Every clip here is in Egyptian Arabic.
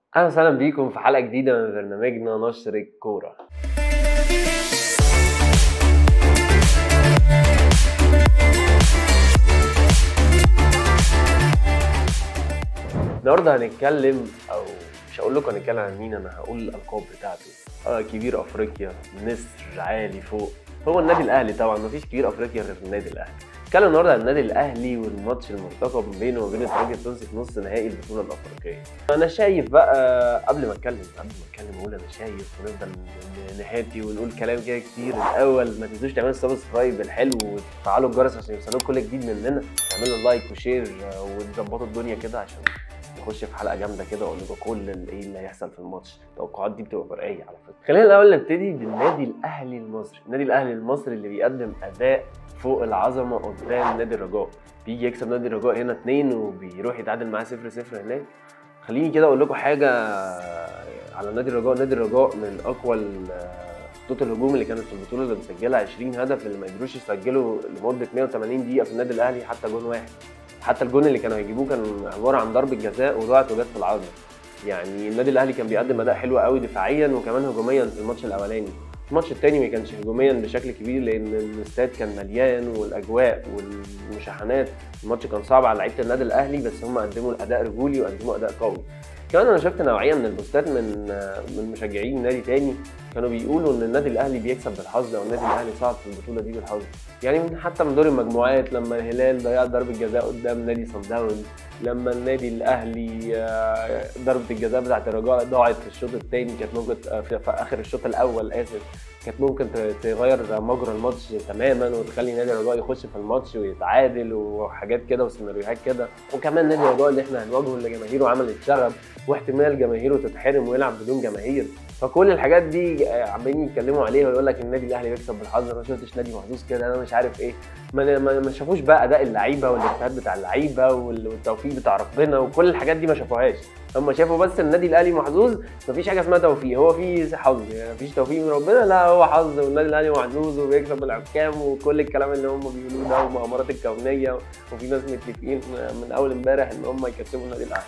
اهلا وسهلا بيكم في حلقه جديده من برنامجنا نشر الكوره النهارده هنتكلم او مش هقول لكم هنتكلم عن مين انا هقول الالقاب بتاعته اه كبير افريقيا نسر عالي فوق هو النادي الاهلي طبعا مفيش كبير افريقيا غير النادي الاهلي نتكلم النهارده عن النادي الاهلي والماتش المرتقب بينه وبين الترجي التونسي في نص نهائي البطوله الافريقيه. انا شايف بقى قبل ما اتكلم قبل ما اتكلم اقول انا شايف ونفضل نهاتي ونقول كلام كده كتير الاول ما تنسوش تعملوا سبسكرايب الحلو وتفعلوا الجرس عشان يوصلوا كل جديد مننا تعملوا لايك وشير وتظبطوا الدنيا كده عشان نخش في حلقه جامده كده واقول لكم كل ال- ايه اللي هيحصل في الماتش التوقعات دي بتبقى فرقيه على فكره خلينا الاول نبتدي بالنادي الاهلي المصري النادي الاهلي المصري اللي بيقدم اداء فوق العظمه قدام نادي الرجاء بيجي يكسب نادي الرجاء هنا اتنين وبيروح يتعادل معاه صفر صفر هناك خليني كده اقول لكم حاجه على نادي الرجاء نادي الرجاء من اقوى ال- خطوط الهجوم اللي كانت في البطوله اللي مسجلها 20 هدف اللي ما قدروش يسجلوا لمده 180 دقيقه في النادي الاهلي حتى جون واحد حتى الجون اللي كانوا هيجيبوه كان عباره عن ضربه جزاء وضاعت وجت في العارضه يعني النادي الاهلي كان بيقدم اداء حلو قوي دفاعيا وكمان هجوميا في الماتش الاولاني الماتش التاني ما كانش هجوميا بشكل كبير لان الاستاد كان مليان والاجواء والمشاحنات الماتش كان صعب على لعيبه النادي الاهلي بس هم قدموا الاداء رجولي وقدموا اداء قوي كمان انا شفت نوعيه من البوستات من من مشجعين نادي تاني كانوا بيقولوا ان النادي الاهلي بيكسب بالحظ او النادي الاهلي صعد في البطوله دي بالحظ يعني من حتى من دور المجموعات لما الهلال ضيع ضربه جزاء قدام نادي صن داونز لما النادي الاهلي آه، ضربه الجزاء بتاعت الرجاء ضاعت في الشوط الثاني كانت ممكن آه، في, في اخر الشوط الاول اسف كانت ممكن ت- تغير مجرى الماتش تماما وتخلي نادي الرجاء يخش في الماتش ويتعادل وحاجات كده وسيناريوهات كده وكمان نادي الرجاء اللي احنا هنواجهه اللي جماهيره عملت شغب واحتمال جماهيره تتحرم ويلعب بدون جماهير فكل الحاجات دي آه، عمالين يتكلموا عليها ويقول لك النادي الاهلي بيكسب بالحظ انا ما شفتش نادي محظوظ كده انا مش عارف ايه ما ما ما شافوش بقى اداء اللعيبه والاجتهاد بتاع اللعيبه وال- والتوفيق بتاع ربنا وكل الحاجات دي ما شافوهاش هم شافوا بس النادي الاهلي محظوظ مفيش حاجه اسمها توفيق هو في حظ يعني مفيش توفيق من ربنا لا هو حظ والنادي الاهلي محظوظ وبيكسب بالحكام وكل الكلام اللي هم بيقولوه ده والمؤامرات الكونيه وفي ناس متفقين من اول امبارح ان هم يكسبوا النادي الاهلي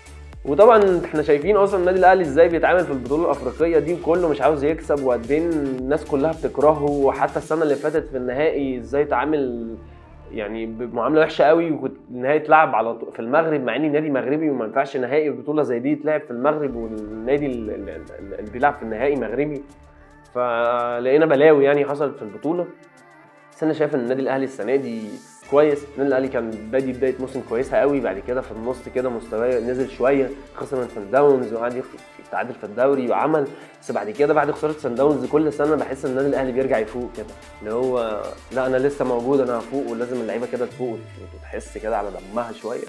وطبعا احنا شايفين اصلا النادي الاهلي ازاي بيتعامل في البطوله الافريقيه دي كله مش عاوز يكسب وقد ايه الناس كلها بتكرهه وحتى السنه اللي فاتت في النهائي ازاي اتعامل يعني بمعامله وحشه قوي وكنت النهائي اتلعب على طول في المغرب مع اني نادي مغربي وما ينفعش نهائي بطوله زي دي يتلعب في المغرب والنادي ال- ال- ال- اللي بيلعب في النهائي مغربي فلقينا بلاوي يعني حصلت في البطوله بس انا شايف ان النادي الاهلي السنه دي كويس النادي الاهلي كان بادي بدايه موسم كويسه قوي بعد كده في النص كده مستواه نزل شويه خسر من سان داونز وقعد يخ- يتعادل في الدوري وعمل بس بعد كده بعد خساره سان داونز كل سنه بحس ان النادي الاهلي بيرجع يفوق كده اللي هو لا انا لسه موجود انا هفوق ولازم اللعيبه كده تفوق وتحس كده على دمها شويه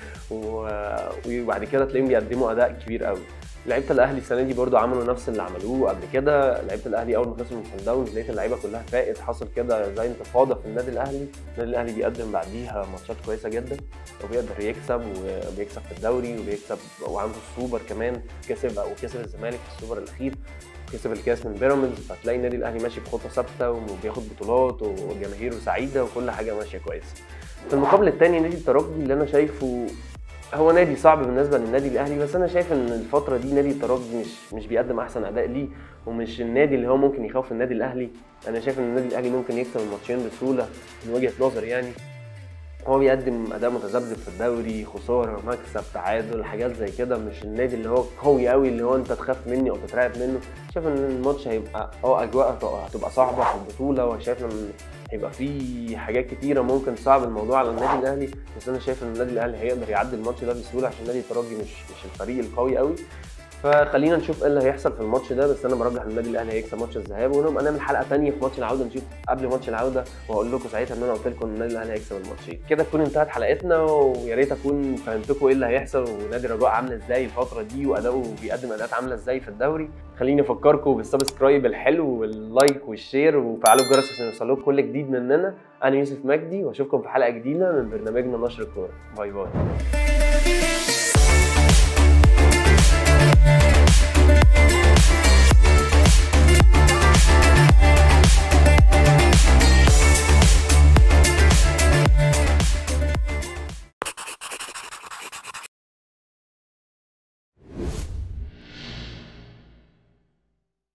و- وبعد كده تلاقيهم بيقدموا اداء كبير قوي لعيبه الاهلي السنه دي برضو عملوا نفس اللي عملوه قبل كده لعيبه الاهلي اول ما خسروا من سان داونز لقيت اللعيبه كلها فائت حصل كده زي انتفاضه في النادي الاهلي النادي الاهلي بيقدم بعديها ماتشات كويسه جدا وبيقدر يكسب وبيكسب في الدوري وبيكسب وعنده السوبر كمان كسب وكسب الزمالك في السوبر الاخير كسب الكاس من بيراميدز فتلاقي النادي الاهلي ماشي بخطه ثابته وبياخد بطولات وجماهيره سعيده وكل حاجه ماشيه كويس في المقابل الثاني نادي الترجي اللي انا شايفه هو نادي صعب بالنسبه للنادي الاهلي بس انا شايف ان الفتره دي نادي الترجي مش مش بيقدم احسن اداء ليه ومش النادي اللي هو ممكن يخوف النادي الاهلي انا شايف ان النادي الاهلي ممكن يكسب الماتشين بسهوله من وجهه نظري يعني هو بيقدم اداء متذبذب في الدوري خساره مكسب تعادل حاجات زي كده مش النادي اللي هو قوي قوي اللي هو انت تخاف مني او تترعب منه شايف ان الماتش هيبقى اه اجواء هتبقى صعبه في البطوله وشايف ان هيبقى في حاجات كتيره ممكن تصعب الموضوع على النادي الاهلي بس انا شايف ان النادي الاهلي هيقدر يعدي الماتش ده بسهوله عشان نادي الترجي مش مش الفريق القوي قوي فخلينا نشوف ايه اللي هيحصل في الماتش ده بس انا برجح ان النادي الاهلي هيكسب ماتش الذهاب ونبقى نعمل حلقه ثانيه في ماتش العوده نشوف قبل ماتش العوده واقول لكم ساعتها ان انا قلت لكم ان النادي الاهلي هيكسب الماتشين كده تكون انتهت حلقتنا ويا ريت اكون فهمتكم ايه اللي هيحصل ونادي الرجاء عامله ازاي الفتره دي واداؤه بيقدم اداءات عامله ازاي في الدوري خليني افكركم بالسبسكرايب الحلو واللايك والشير وفعلوا الجرس عشان يوصلكم كل جديد مننا انا يوسف مجدي واشوفكم في حلقه جديده من برنامجنا نشر الكوره باي باي